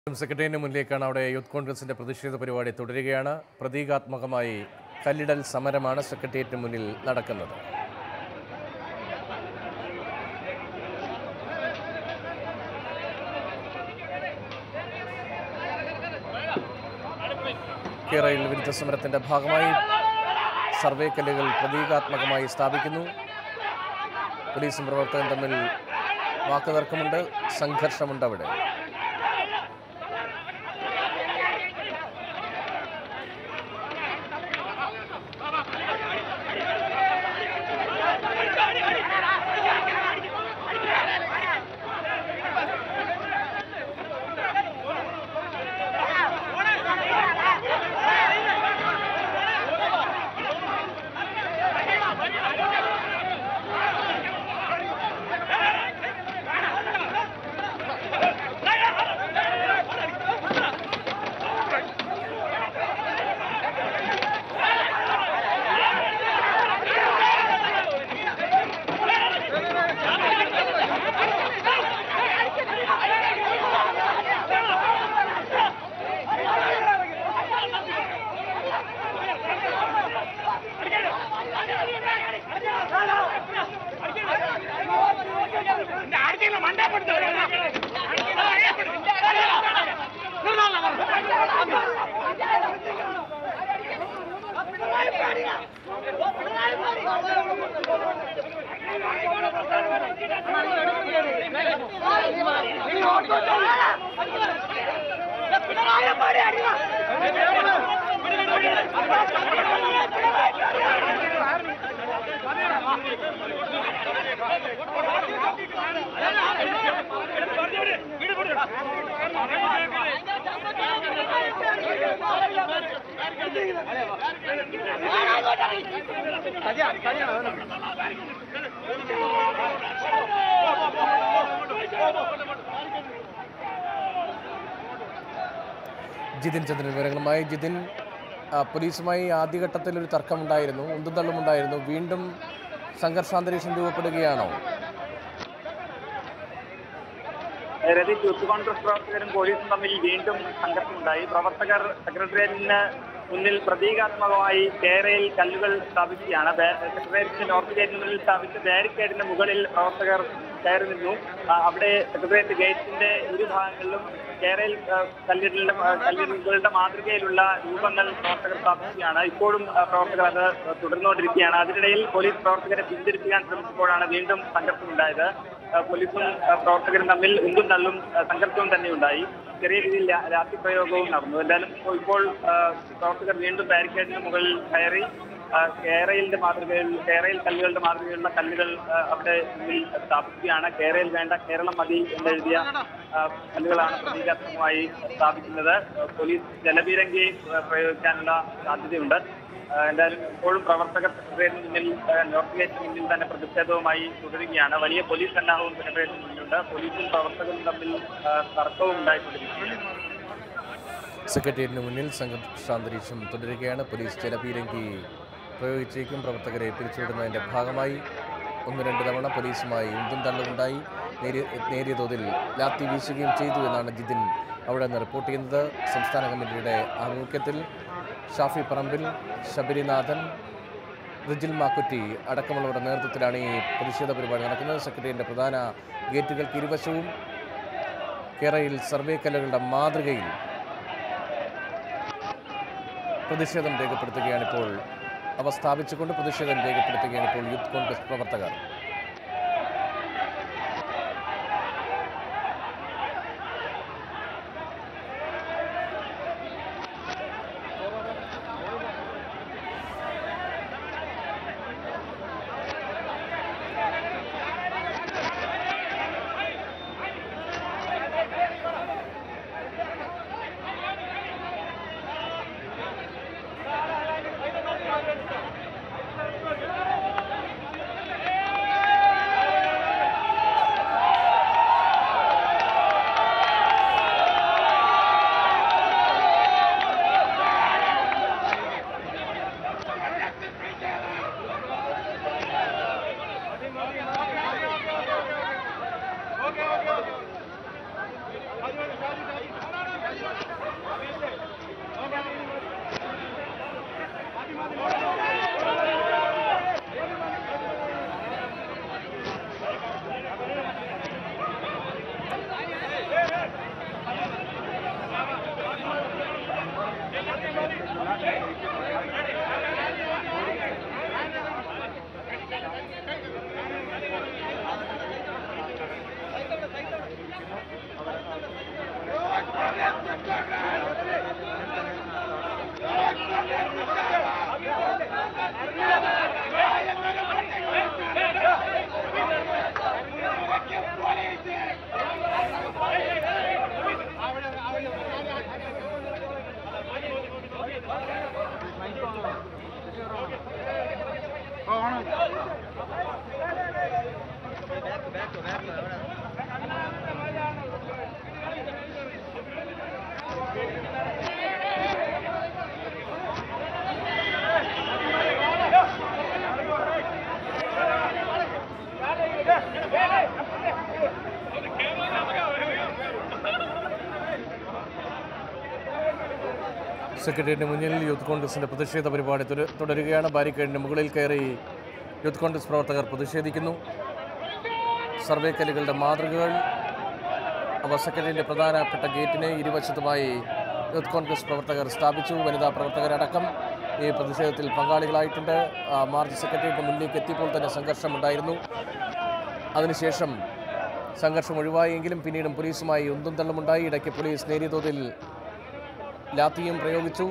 സെക്രട്ടേറിയറ്റിന് മുന്നിലേക്കാണ് അവിടെ യൂത്ത് കോൺഗ്രസിന്റെ പ്രതിഷേധ പരിപാടി തുടരുകയാണ് പ്രതീകാത്മകമായി കല്ലിടൽ സമരമാണ് സെക്രട്ടേറിയറ്റിന് മുന്നിൽ നടക്കുന്നത് കേരളയിൽ വിരുദ്ധ സമരത്തിന്റെ ഭാഗമായി സർവേ കല്ലുകൾ പ്രതീകാത്മകമായി സ്ഥാപിക്കുന്നു പോലീസും പ്രവർത്തകരും തമ്മിൽ വാക്കുതർക്കമുണ്ട് സംഘർഷമുണ്ട് അവിടെ ജിതിൻ ചന്ദ്രൻ വിവരങ്ങളുമായി ജിതിൻ ആ, പോലീസുമായി ആദ്യഘട്ടത്തിൽ ഒരു തർക്കമുണ്ടായിരുന്നു ഉന്തും തള്ളുമുണ്ടായിരുന്നു വീണ്ടും സംഘർഷാന്തരീക്ഷം രൂപപ്പെടുകയാണോ രതീഷ് യൂത്ത് കോൺഗ്രസ് പ്രവർത്തകരും പോലീസും തമ്മിൽ വീണ്ടും സംഘർഷമുണ്ടായി പ്രവർത്തകർ സെക്രട്ടേറിയറ്റിന് മുന്നിൽ പ്രതീകാത്മകമായി കേരയിൽ കല്ലുകൾ സ്ഥാപിക്കുകയാണ് ബേ- സെക്രട്ടേറിയറ്റിന് നോർത്ത് ഗേറ്റിന് മുന്നിൽ സ്ഥാപിച്ച ബാരിക്കേഡിന് മുകളിൽ പ്രവർത്തകർ കയറി നിന്നു ആ, അവിടെ സെക്രട്ടേറിയറ്റ് ഗേറ്റിന്റെ ഇരുഭാഗങ്ങളിലും കേരയിൽ ആ, കല്ലിടലിന്റെ ആ, കല്ലിടലുകളുടെ മാതൃകയിലുള്ള രൂപങ്ങൾ പ്രവർത്തകർ സ്ഥാപിക്കുകയാണ് ഇപ്പോഴും ആ, പ്രവർത്തകർ അത് തുടർന്നുകൊണ്ടിരിക്കുകയാണ് അതിനിടയിൽ പോലീസ് പ്രവർത്തകരെ പിന്തിരിപ്പിക്കാൻ ശ്രമിച്ചപ്പോഴാണ് വീണ്ടും സംഘർഷമുണ്ടായത് ആ, പോലീസും ആ, പ്രവർത്തകരും തമ്മിൽ ഉന്തും തള്ളും ആ, സംഘർഷവും തന്നെ ഉണ്ടായി ചെറിയ രീതിയിൽ രാ- രാത്രി പ്രയോഗവും നടന്നു എന്തായാലും ഇപ്പോൾ- ഇപ്പോൾ ആ, പ്രവർത്തകർ വീണ്ടും ബാരിക്കേഡിന് മുകളിൽ കയറി ആ, കേരളിന്റെ മാതൃകയിൽ കേരയിൽ കല്ലുകളുടെ മാതൃകയിലുള്ള കല്ലുകൾ ആ, അവിടെ മുന്നിൽ സ്ഥാപിക്കുകയാണ് കേരയിൽ വേണ്ട കേരളം മതി എന്നെഴുതിയ ആ, കല്ലുകളാണ് പ്രതീകാത്മകമായി സ്ഥാപിക്കുന്നത് ആ, പോലീസ് ജലപീരങ്കി ആ, പ്രയോഗിക്കാനുള്ള സാധ്യതയുണ്ട് ആ, എന്തായാലും ഇപ്പോഴും പ്രവർത്തകർ സെക്രട്ടേറിയറ്റിന് മുന്നിൽ ആ, നോർത്ത് ഗേറ്റിന് മുന്നിൽ തന്നെ പ്രതിഷേധവുമായി തുടരുകയാണ് വലിയ പോലീസ് സന്നാഹവും സെക്രട്ടേറിയറ്റിന് മുന്നിലുണ്ട് പോലീസും പ്രവർത്തകരും തമ്മിൽ ആ, തർക്കവും ഉണ്ടായിക്കൊണ്ടിരിക്കുകയാണ് സെക്രട്ടേറിയറ്റിന് മുന്നിൽ സംഘർഷാന്തരീക്ഷം തുടരുകയാണ് പോലീസ് ജലപീരങ്കി പ്രയോഗിച്ചേക്കും പ്രവർത്തകരെ പിരിച്ചുവിടുന്നതിൻ്റെ ഭാഗമായി ഒന്ന് രണ്ട് തവണ പോലീസുമായി ഉന്തും തള്ളുമുണ്ടായി നേരിയ നേരിയ തോതിൽ ലാത്തി വീശുകയും ചെയ്തു എന്നാണ് ജിതിൻ അവിടെ നിന്ന് റിപ്പോർട്ട് ചെയ്യുന്നത് സംസ്ഥാന കമ്മിറ്റിയുടെ ആഭിമുഖ്യത്തിൽ ഷാഫി പറമ്പിൽ ശബരിനാഥൻ റിജിൽ മാക്കുറ്റി അടക്കമുള്ളവരുടെ നേതൃത്വത്തിലാണ് ഈ പ്രതിഷേധ പരിപാടി നടക്കുന്നത് സെക്രട്ടേറിയറ്റിൻ്റെ പ്രധാന ഗേറ്റുകൾക്ക് ഇരുവശവും കേരളയിൽ സർവേ കല്ലുകളുടെ മാതൃകയിൽ പ്രതിഷേധം രേഖപ്പെടുത്തുകയാണിപ്പോൾ അവ സ്ഥാപിച്ചുകൊണ്ട് പ്രതിഷേധം രേഖപ്പെടുത്തുകയാണ് ഇപ്പോൾ യൂത്ത് കോൺഗ്രസ് പ്രവർത്തകർ സെക്രട്ടേറിയറ്റിന് മുന്നിൽ യൂത്ത് കോൺഗ്രസിന്റെ പ്രതിഷേധ പരിപാടി തുട- തുടരുകയാണ് ബാരിക്കേഡിന് മുകളിൽ കയറി യൂത്ത് കോൺഗ്രസ് പ്രവർത്തകർ പ്രതിഷേധിക്കുന്നു സർവേക്കല്ലുകളുടെ മാതൃകകൾ അവ സെക്രട്ടേറിയറ്റിന്റെ പ്രധാനപ്പെട്ട ഗേറ്റിന് ഇരുവശത്തുമായി യൂത്ത് കോൺഗ്രസ് പ്രവർത്തകർ സ്ഥാപിച്ചു വനിതാ പ്രവർത്തകരടക്കം ഈ പ്രതിഷേധത്തിൽ പങ്കാളികളായിട്ടുണ്ട് ആ, മാർച്ച് സെക്രട്ടേറിയറ്റിന് മുന്നിലേക്ക് എത്തിയപ്പോൾ തന്നെ സംഘർഷമുണ്ടായിരുന്നു അതിനുശേഷം സംഘർഷം ഒഴിവായെങ്കിലും പിന്നീടും പോലീസുമായി ഉന്തും തള്ളുമുണ്ടായി ഇടയ്ക്ക് പോലീസ് നേരിയ തോതിൽ ലാത്തിയും പ്രയോഗിച്ചു